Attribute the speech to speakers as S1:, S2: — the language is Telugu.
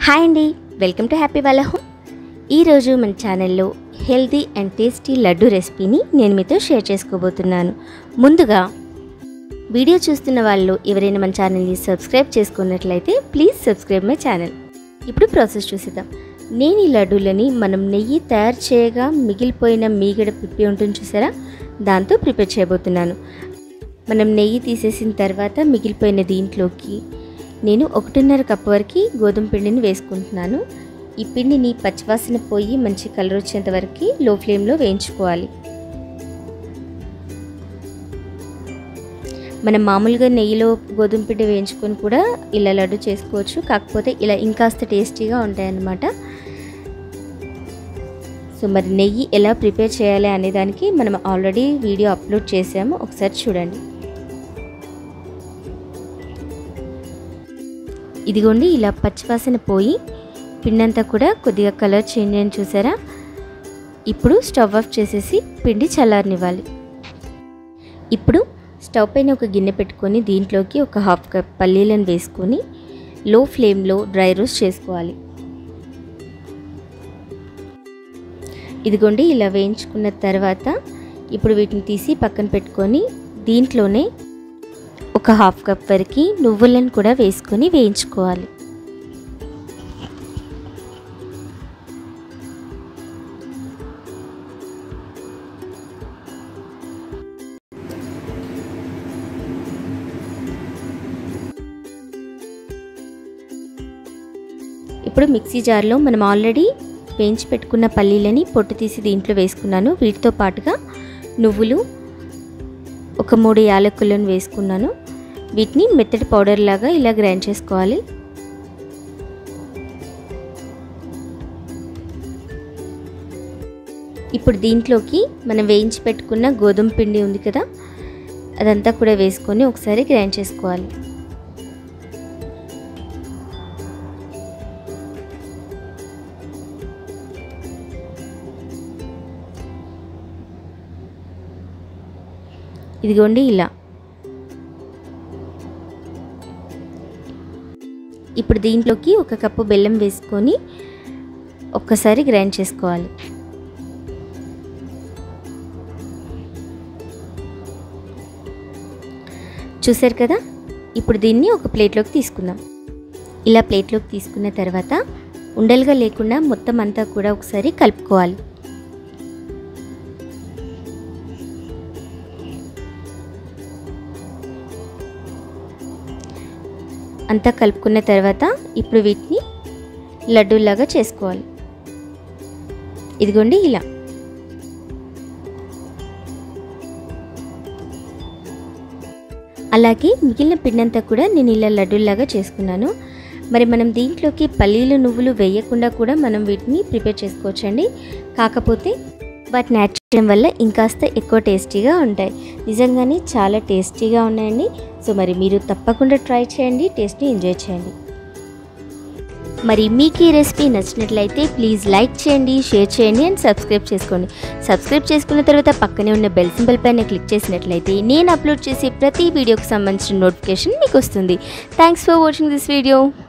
S1: హాయ్ అండి వెల్కమ్ టు హ్యాపీ వాళ్ళ హోమ్ ఈరోజు మన ఛానల్లో హెల్తీ అండ్ టేస్టీ లడ్డు రెసిపీని నేను మీతో షేర్ చేసుకోబోతున్నాను ముందుగా వీడియో చూస్తున్న వాళ్ళు ఎవరైనా మన ఛానల్ని సబ్స్క్రైబ్ చేసుకున్నట్లయితే ప్లీజ్ సబ్స్క్రైబ్ మై ఛానల్ ఇప్పుడు ప్రాసెస్ చూసేద్దాం నేను ఈ లడ్డూలని మనం నెయ్యి తయారు చేయగా మిగిలిపోయిన మీగడ పిప్పి ఉంటుంది చూసారా దాంతో ప్రిపేర్ చేయబోతున్నాను మనం నెయ్యి తీసేసిన తర్వాత మిగిలిపోయిన దీంట్లోకి నేను ఒకటిన్నర కప్పు వరకు గోధుమ పిండిని వేసుకుంటున్నాను ఈ పిండిని పచ్చివాసన పోయి మంచి కలర్ వచ్చేంత వరకు లో ఫ్లేమ్లో వేయించుకోవాలి మనం మామూలుగా నెయ్యిలో గోధుమ పిండి వేయించుకొని కూడా ఇలా లడ్డు చేసుకోవచ్చు కాకపోతే ఇలా ఇంకాస్త టేస్టీగా ఉంటాయన్నమాట సో మరి నెయ్యి ఎలా ప్రిపేర్ చేయాలి అనే దానికి మనం ఆల్రెడీ వీడియో అప్లోడ్ చేసాము ఒకసారి చూడండి ఇదిగోండి ఇలా పచ్చివాసన పోయి పిండి కూడా కొద్దిగా కలర్ చేంజ్ అని చూసారా ఇప్పుడు స్టవ్ ఆఫ్ చేసేసి పిండి చల్లారనివ్వాలి ఇప్పుడు స్టవ్ పైన ఒక గిన్నె పెట్టుకొని దీంట్లోకి ఒక హాఫ్ కప్ పల్లీలను వేసుకొని లో ఫ్లేమ్లో డ్రై రోస్ట్ చేసుకోవాలి ఇదిగోండి ఇలా వేయించుకున్న తర్వాత ఇప్పుడు వీటిని తీసి పక్కన పెట్టుకొని దీంట్లోనే ఒక హాఫ్ కప్ వరకు నువ్వులను కూడా వేసుకొని వేయించుకోవాలి ఇప్పుడు మిక్సీ జార్లో మనం ఆల్రెడీ వేయించి పెట్టుకున్న పల్లీలని పొట్టు తీసి దీంట్లో వేసుకున్నాను వీటితో పాటుగా నువ్వులు ఒక మూడు యాలకులను వేసుకున్నాను వీటిని మెత్తటి పౌడర్ లాగా ఇలా గ్రైండ్ చేసుకోవాలి ఇప్పుడు దీంట్లోకి మనం వేయించి పెట్టుకున్న గోధుమ పిండి ఉంది కదా అదంతా కూడా వేసుకొని ఒకసారి గ్రైండ్ చేసుకోవాలి ఇదిగోండి ఇలా ఇప్పుడు దీంట్లోకి ఒక కప్పు బెల్లం వేసుకొని ఒక్కసారి గ్రైండ్ చేసుకోవాలి చూసారు కదా ఇప్పుడు దీన్ని ఒక ప్లేట్లోకి తీసుకుందాం ఇలా ప్లేట్లోకి తీసుకున్న తర్వాత ఉండలుగా లేకుండా మొత్తం అంతా కూడా ఒకసారి కలుపుకోవాలి అంతా కలుపుకున్న తర్వాత ఇప్పుడు వీటిని లడ్డూలాగా చేసుకోవాలి ఇదిగోండి ఇలా అలాగే మిగిలిన పిండంతా కూడా నేను ఇలా లడ్డూలాగా చేసుకున్నాను మరి మనం దీంట్లోకి పల్లీలు నువ్వులు వేయకుండా కూడా మనం వీటిని ప్రిపేర్ చేసుకోవచ్చండి కాకపోతే వాటిని యాడ్ చేయడం వల్ల ఇంకాస్త ఎక్కువ టేస్టీగా ఉంటాయి నిజంగానే చాలా టేస్టీగా ఉన్నాయండి సో మరి మీరు తప్పకుండా ట్రై చేయండి టేస్ట్ని ఎంజాయ్ చేయండి మరి మీకు ఈ రెసిపీ నచ్చినట్లయితే ప్లీజ్ లైక్ చేయండి షేర్ చేయండి అండ్ సబ్స్క్రైబ్ చేసుకోండి సబ్స్క్రైబ్ చేసుకున్న తర్వాత పక్కనే ఉన్న బెల్ సింబల్ పైన క్లిక్ చేసినట్లయితే నేను అప్లోడ్ చేసే ప్రతి వీడియోకి సంబంధించిన నోటిఫికేషన్ మీకు వస్తుంది thanks for watching this video